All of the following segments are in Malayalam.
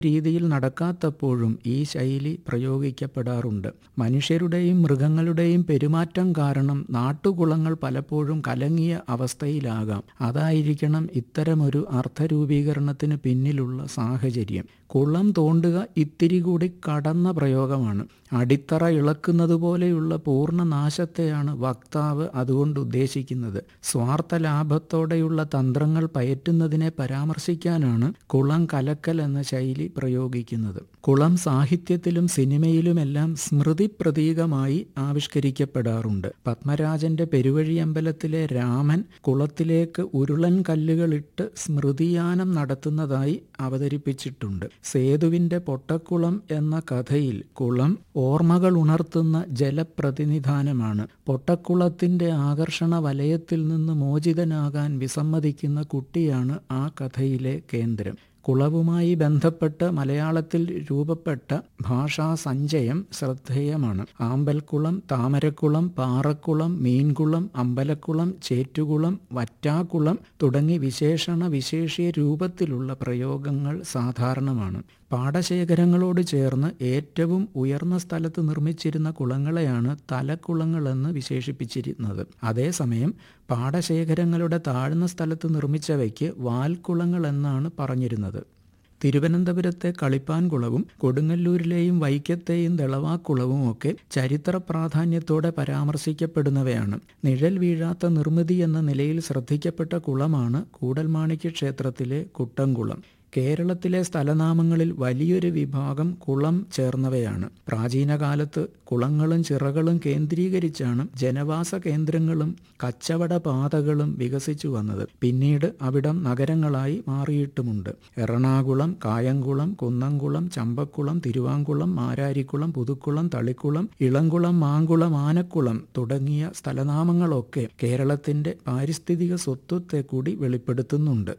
രീതിയിൽ നടക്കാത്തപ്പോഴും ഈ ശൈലി പ്രയോഗിക്കപ്പെടാറുണ്ട് മനുഷ്യരുടെയും മൃഗങ്ങളുടെയും പെരുമാറ്റം കാരണം നാട്ടുകുളങ്ങൾ പലപ്പോഴും കലങ്ങിയ അവസ്ഥയിലാകാം അതായിരിക്കണം ഇത്തരമൊരു അർത്ഥരൂപീകരണത്തിന് പിന്നിലുള്ള സാഹചര്യം കുളം തോണ്ടുക ഇത്തിരി കൂടി കടന്ന പ്രയോഗമാണ് അടിത്തറ ഇളക്കുന്നത് പോലെയുള്ള പൂർണ്ണ നാശത്തെയാണ് വക്താവ് അതുകൊണ്ട് ഉദ്ദേശിക്കുന്നത് സ്വാർത്ഥ ലാഭത്തോടെയുള്ള തന്ത്രങ്ങൾ പയറ്റുന്നതിനെ പരാമർശിക്കാനാണ് കുളം കലക്കൽ എന്ന ശൈലി പ്രയോഗിക്കുന്നത് കുളം സാഹിത്യത്തിലും സിനിമയിലുമെല്ലാം സ്മൃതി പ്രതീകമായി ആവിഷ്കരിക്കപ്പെടാറുണ്ട് പത്മരാജന്റെ പെരുവഴിയമ്പലത്തിലെ രാമൻ കുളത്തിലേക്ക് ഉരുളൻ കല്ലുകളിട്ട് സ്മൃതിയാനം നടത്തുന്നതായി അവതരിപ്പിച്ചിട്ടുണ്ട് സേതുവിന്റെ പൊട്ടക്കുളം എന്ന കഥയിൽ കുളം ഓർമ്മകൾ ഉണർത്തുന്ന ജലപ്രതിനിധാനമാണ് പൊട്ടക്കുളത്തിന്റെ ആകർഷണ വലയത്തിൽ നിന്ന് മോചിതനാകാൻ വിസമ്മതിക്കുന്ന കുട്ടിയാണ് ആ കഥയിലെ കേന്ദ്രം കുളവുമായി ബന്ധപ്പെട്ട് മലയാളത്തിൽ രൂപപ്പെട്ട ഭാഷാ സഞ്ചയം ശ്രദ്ധേയമാണ് ആമ്പൽക്കുളം താമരക്കുളം പാറക്കുളം മീൻകുളം അമ്പലക്കുളം ചേറ്റുകുളം വറ്റാക്കുളം തുടങ്ങി വിശേഷണ വിശേഷ്യ രൂപത്തിലുള്ള പ്രയോഗങ്ങൾ സാധാരണമാണ് പാടശേഖരങ്ങളോട് ചേർന്ന് ഏറ്റവും ഉയർന്ന സ്ഥലത്ത് നിർമ്മിച്ചിരുന്ന കുളങ്ങളെയാണ് തലക്കുളങ്ങളെന്ന് വിശേഷിപ്പിച്ചിരുന്നത് അതേസമയം പാടശേഖരങ്ങളുടെ താഴ്ന്ന സ്ഥലത്ത് നിർമ്മിച്ചവയ്ക്ക് വാൽക്കുളങ്ങൾ എന്നാണ് പറഞ്ഞിരുന്നത് തിരുവനന്തപുരത്തെ കളിപ്പാൻകുളവും കൊടുങ്ങല്ലൂരിലെയും വൈക്കത്തെയും ദളവാക്കുളവും ഒക്കെ ചരിത്ര പ്രാധാന്യത്തോടെ പരാമർശിക്കപ്പെടുന്നവയാണ് നിഴൽ വീഴാത്ത നിർമ്മിതി എന്ന നിലയിൽ ശ്രദ്ധിക്കപ്പെട്ട കുളമാണ് കൂടൽമാണിക്യ ക്ഷേത്രത്തിലെ കുട്ടംകുളം കേരളത്തിലെ സ്ഥലനാമങ്ങളിൽ വലിയൊരു വിഭാഗം കുളം ചേർന്നവയാണ് പ്രാചീന കാലത്ത് കുളങ്ങളും ചിറകളും കേന്ദ്രീകരിച്ചാണ് ജനവാസ കേന്ദ്രങ്ങളും കച്ചവട പാതകളും വികസിച്ചു വന്നത് പിന്നീട് അവിടം നഗരങ്ങളായി മാറിയിട്ടുമുണ്ട് എറണാകുളം കായംകുളം കുന്നംകുളം ചമ്പക്കുളം തിരുവാങ്കുളം മാരാരിക്കുളം പുതുക്കുളം തളിക്കുളം ഇളംകുളം മാങ്കുളം ആനക്കുളം തുടങ്ങിയ സ്ഥലനാമങ്ങളൊക്കെ കേരളത്തിന്റെ പാരിസ്ഥിതിക സ്വത്വത്തെ കൂടി വെളിപ്പെടുത്തുന്നുണ്ട്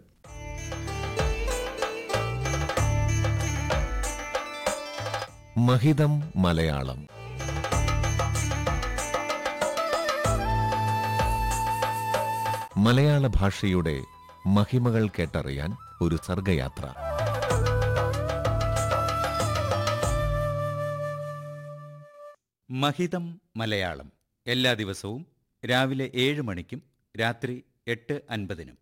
മഹിതം മലയാളം മലയാള ഭാഷയുടെ മഹിമകൾ കേട്ടറിയാൻ ഒരു സർഗയാത്ര മഹിതം മലയാളം എല്ലാ ദിവസവും രാവിലെ ഏഴ് മണിക്കും രാത്രി എട്ട് അൻപതിനും